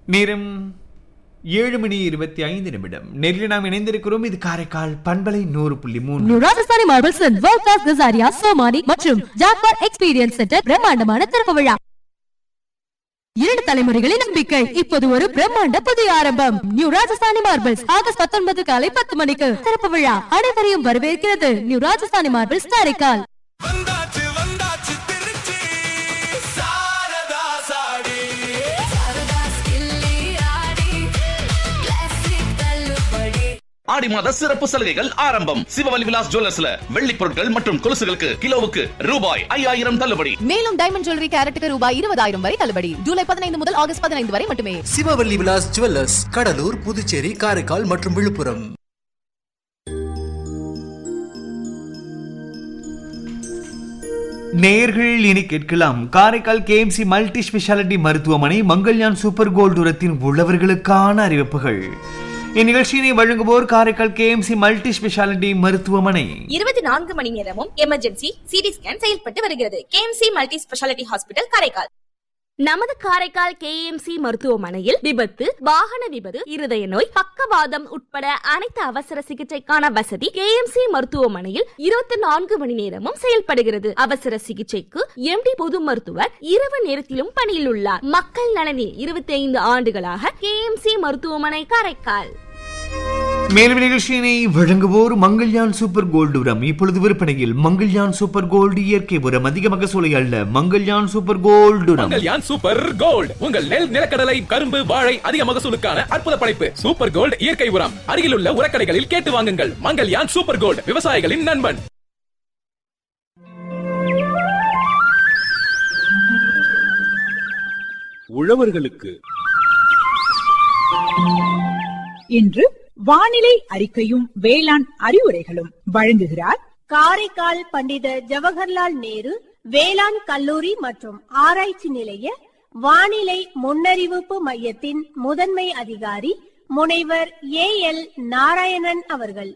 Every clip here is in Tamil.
நேரம் ஏழு மணி இருபத்தி ஐந்து நிமிடம் நேரில் நாம் இணைந்திருக்கிறோம் இது காரைக்கால் பண்பலை நூறு புள்ளி மூணு Rajasthani marbles world class Kajaria Somany மற்றும் ஜாக்வார் எக்ஸ்பீரியன்ஸ் சென்டர் பிரம்மாண்டமான திறப்பு விழா இரண்டு தலைமுறைகளின் நம்பிக்கை இப்போது ஒரு பிரம்மாண்ட புதிய ஆரம்பம் நியூ ராஜஸ்தானி மார்பிள்ஸ் ஆகஸ்ட் பத்தொன்பது காலை பத்து மணிக்கு திறப்பு விழா அனைவரையும் வரவேற்கிறது நியூ ராஜஸ்தானி மார்பிள்ஸ் காரைக்கால் வந்தாச்சு வந்தாச்சு திருச்சி சாரதா சாடி ஆடி மாத சிறப்பு சலுகைகள் ஆரம்பம் சிவவலி விலாஸ் ஜுவல்லர்ஸ்ல வெள்ளி பொருட்கள் மற்றும் கொலுசுகளுக்கு கிலோவுக்கு ரூபாய் ஐயாயிரம் தள்ளுபடி மேலும் டைமண்ட் ஜுவல்லரி கேரட்டுக்கு ரூபாய் இருபதாயிரம் வரை தள்ளுபடி ஜூலை பதினைந்து முதல் ஆகஸ்ட் பதினைந்து வரை மட்டுமே சிவவல்லி விலாஸ் ஜுவல்லர்ஸ் கடலூர் புதுச்சேரி காரைக்கால் மற்றும் விழுப்புரம் நேர்கள் இனி கேட்கலாம் காரைக்கால் கேஎம்சி மல்டி ஸ்பெஷாலிட்டி மருத்துவமனை மங்கள்யான் சூப்பர் கோல்டு உரத்தின் உள்ளவர்களுக்கான அறிவிப்புகள் இந்நிகழ்ச்சியினை வழங்குவோர் காரைக்கால் கேஎம்சி மல்டி ஸ்பெஷாலிட்டி மருத்துவமனை இருபத்தி நான்கு மணி நேரமும் எமர்ஜென்சி சிடி ஸ்கேன் செயல்பட்டு வருகிறது KMC multi speciality hospital Karaikal நமது காரைக்கால் கேஎம்சி மருத்துவமனையில் விபத்து வாகன விபத்து இருதய நோய் பக்கவாதம் உட்பட அனைத்து அவசர சிகிச்சைக்கான வசதி கேஎம்சி மருத்துவமனையில் இருபத்தி நான்கு மணி நேரமும் செயல்படுகிறது அவசர சிகிச்சைக்கு எம்டி பொது மருத்துவர் இரவு நேரத்திலும் பணியில் உள்ளார் மக்கள் நலனில் இருபத்தி ஐந்து ஆண்டுகளாக கேஎம்சி மருத்துவமனை காரைக்கால் மேலும் நிகழ்ச்சியினை வழங்குவோர் மங்கள்யான் சூப்பர் கோல்டு உரம் இப்பொழுது விற்பனையில் மங்கள்யான் சூப்பர் கோல்டு இயற்கை உரம் அதிக மகசூலை அல்ல மங்கள்யான் சூப்பர் கோல்டு உரம் மங்கல்யான் சூப்பர் கோல்ட் உங்கள் நெல் நிலக்கடலை கரும்பு வாழை அதிக மகசூலுக்கான அற்புத படைப்பு சூப்பர் கோல்ட் இயற்கை உரம் அருகிலுள்ள உரக்கடைகளில் கேட்டு வாங்குங்கள் மங்கல்யான் சூப்பர் கோல்ட் விவசாயிகளின் நண்பன் உழவர்களுக்கு இன்று வானிலை அறிக்கையும் வேளாண் அறிவுரைகளும் வழங்குகிறார் காரைக்கால் பண்டித ஜவஹர்லால் நேரு வேளாண் கல்லூரி மற்றும் ஆராய்ச்சி நிலைய வானிலை முன்னறிவிப்பு மையத்தின் முதன்மை அதிகாரி முனைவர் ஏ எல் நாராயணன் அவர்கள்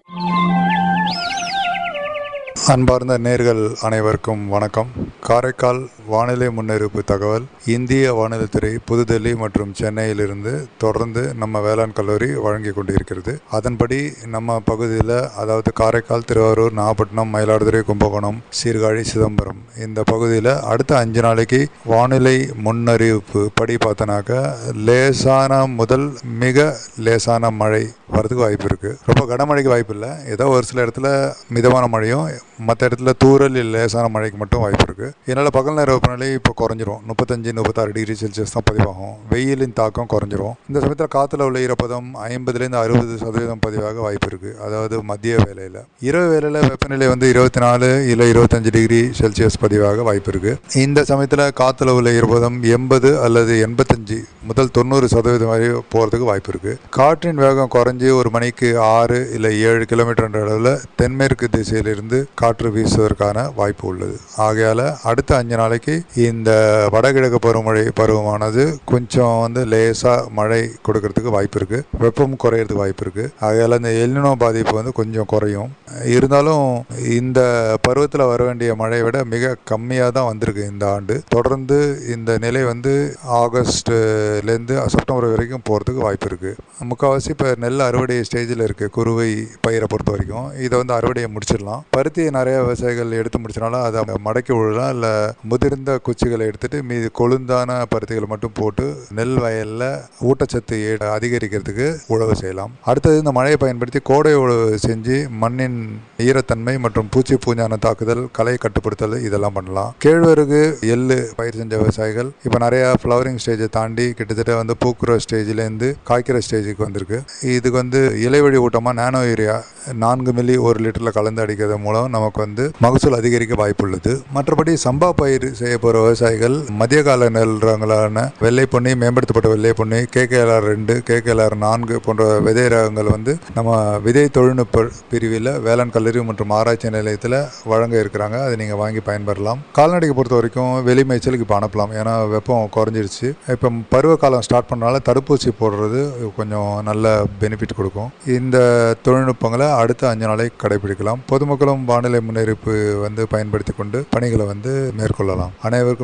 அன்பார்ந்த நேர்கள் அனைவருக்கும் வணக்கம் காரைக்கால் வானிலை முன்னறிவிப்பு தகவல் இந்திய வானிலைத்துறை புதுடெல்லி மற்றும் சென்னையிலிருந்து தொடர்ந்து நம்ம வேளாண் கல்லூரி வழங்கி கொண்டிருக்கிறது அதன்படி நம்ம பகுதியில் அதாவது காரைக்கால் திருவாரூர் நாகப்பட்டினம் மயிலாடுதுறை கும்பகோணம் சீர்காழி சிதம்பரம் இந்த பகுதியில் அடுத்த அஞ்சு நாளைக்கு வானிலை முன்னறிவிப்பு படி பார்த்தோன்னாக்க லேசான முதல் மிக லேசான மழை வரதுக்கு வாய்ப்பு இருக்குது ரொம்ப கனமழைக்கு வாய்ப்பு இல்லை ஏதோ ஒரு சில இடத்துல மிதமான மழையும் மற்ற இடத்துல தூறல் இல்லை லேசான மழைக்கு மட்டும் வாய்ப்பு இருக்குது இதனால் பகல் நேர வெப்பநிலை இப்போ குறைஞ்சிரும் முப்பத்தஞ்சு முப்பத்தாறு டிகிரி செல்சியஸ் தான் பதிவாகும் வெயிலின் தாக்கம் குறைஞ்சிரும் இந்த சமயத்தில் காற்றுல உள்ள ஈரப்பதம் ஐம்பதுலேருந்து அறுபது சதவீதம் பதிவாக வாய்ப்பு இருக்குது அதாவது மதிய வேலையில் இரவு வேலையில் வெப்பநிலை வந்து இருபத்தி நாலு இல்லை இருபத்தஞ்சு டிகிரி செல்சியஸ் பதிவாக வாய்ப்பு இருக்குது இந்த சமயத்தில் காற்றுல உள்ள ஈரப்பதம் எண்பது அல்லது எண்பத்தஞ்சு முதல் தொண்ணூறு சதவீதம் வரை போகிறதுக்கு வாய்ப்பு இருக்குது காற்றின் வேகம் குறைஞ்சி ஒரு மணிக்கு ஆறு இல்லை ஏழு கிலோமீட்டர் அளவில் தென்மேற்கு திசையிலிருந்து காற்று வீசுவதற்கான வாய்ப்பு உள்ளது ஆகையால் அடுத்த அஞ்சு நாளைக்கு இந்த வடகிழக்கு பருவமழை பருவமானது கொஞ்சம் வந்து லேசாக மழை கொடுக்கறதுக்கு வாய்ப்பு இருக்குது வெப்பம் குறையிறதுக்கு வாய்ப்பு இருக்குது ஆகையால் இந்த எல்லினோ பாதிப்பு வந்து கொஞ்சம் குறையும் இருந்தாலும் இந்த பருவத்தில் வர வேண்டிய மழையை விட மிக கம்மியாக தான் வந்திருக்கு இந்த ஆண்டு தொடர்ந்து இந்த நிலை வந்து ஆகஸ்ட்லேருந்து செப்டம்பர் வரைக்கும் போகிறதுக்கு வாய்ப்பு இருக்குது முக்கால்வாசி இப்போ நெல் அறுவடை ஸ்டேஜில் இருக்குது குறுவை பயிரை பொறுத்த வரைக்கும் இதை வந்து அறுவடையை முடிச்சிடலாம் பருத்தியை நிறைய விவசாயிகள் எடுத்து முடிச்சனால அதை மடக்கி விடலாம் இல்லை முதிர்ந்த குச்சிகளை எடுத்துட்டு மீதி கொழுந்தான பருத்திகளை மட்டும் போட்டு நெல் வயலில் ஊட்டச்சத்து ஏ- அதிகரிக்கிறதுக்கு உழவு செய்யலாம் அடுத்தது இந்த மழையை பயன்படுத்தி கோடை உழவு செஞ்சு மண்ணின் ஈரத்தன்மை மற்றும் பூச்சி பூஞ்சான தாக்குதல் களை கட்டுப்படுத்தல் இதெல்லாம் பண்ணலாம் கேழ்வரகு எள்ளு பயிர் செஞ்ச விவசாயிகள் இப்போ நிறைய ஃப்ளவரிங் ஸ்டேஜை தாண்டி கிட்டத்தட்ட வந்து பூக்குற ஸ்டேஜ்லேருந்து காய்க்கிற ஸ்டேஜுக்கு வந்திருக்கு இதுக்கு வந்து இலைவழி ஊட்டமாக நானோ யூரியா நான்கு மில்லி ஒரு லிட்டரில் கலந்து அடிக்கிறது மூலம் நமக்கு வந்து மகசூல் அதிகரிக்க வாய்ப்புள்ளது மற்றபடி சம்பா பயிர் செய்ய போகிற விவசாயிகள் மதிய கால நெல் ரகங்களான வெள்ளை பொன்னி மேம்படுத்தப்பட்ட வெள்ளை பொன்னி கேகேஎல்ஆர் ரெண்டு கேகேஎல்ஆர் நான்கு போன்ற விதை ரகங்கள் வந்து நம்ம விதை தொழில்நுட்ப பிரிவில் வேளாண் கல்லூரி மற்றும் ஆராய்ச்சி நிலையத்தில் வழங்க இருக்கிறாங்க அதை நீங்கள் வாங்கி பயன்பெறலாம் கால்நடைக்கு பொறுத்த வரைக்கும் வெளி மேய்ச்சலுக்கு இப்போ அனுப்பலாம் ஏன்னா வெப்பம் குறைஞ்சிருச்சு இப்போ பருவ காலம் ஸ்டார்ட் பண்ணனால தடுப்பூசி போடுறது கொஞ்சம் நல்ல பெனிஃபிட் கொடுக்கும் இந்த தொழில்நுட்பங்களை அடுத்த அஞ்சு நாளைக்கு கடைபிடிக்கலாம் பொதுமக்களும் வானிலை முன்னறிவிப்பு வந்து பயன்படுத்தி கொண்டு பணிகளை வந்து மேற்கொள்ளலாம் அனைவருக்கும்